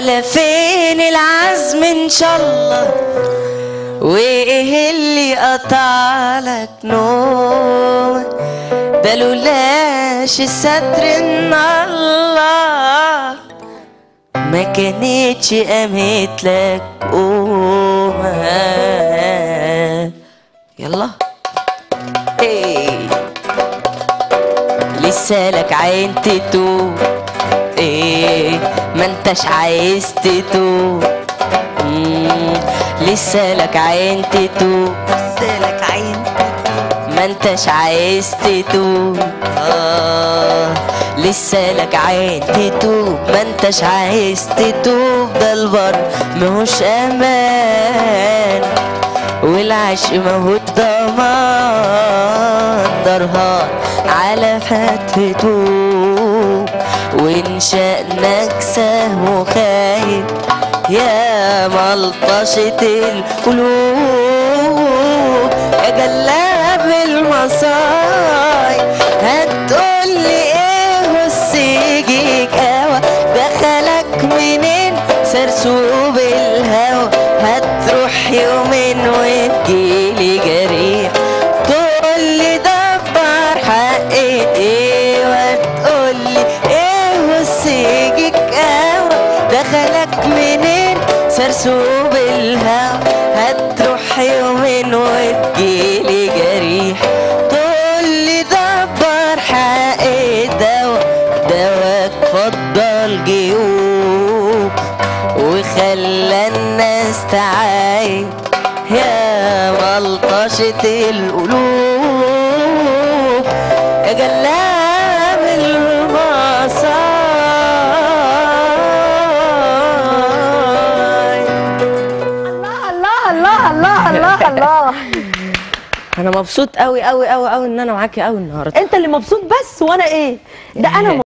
لا فين العزم ان شاء الله وايه اللي قطع لك نوم ده لولاش الستر ان الله ما كانتش قامت لك قومة يلا ايه لسه لك عين تتوب ايه ما انتش عايز تتوب مم، لسه لك عين تتوب لسه لك عين ما انتش عايز تتوب آه لسه لك عين تتوب ما انتش عايز تتوب ده البر مهوش امان والعشق ماهوش ضمان درهان على فتحته وان شأنك سهو خايب يا ملطشة القلوب يا جلاب المصاي هتقولي ايه والسيجيك هوا دخلك منين سرسوب الهوا هتروح يومين وتجيلي جريح تقولي دبر حقي ايه وتقولي ايه والسيجيك هوا دخلك منين سرسوب الهوا هتروح يومين وتجيلي جريح تقولي دبر حقي دوا دواك فضل جيوب وخلى الناس تعايب يا ملطشة القلوب يا جلاب المصاي الله الله الله الله الله انا مبسوط قوي قوي قوي قوي ان انا معاكي قوي النهارده انت اللي مبسوط بس وانا ايه ده انا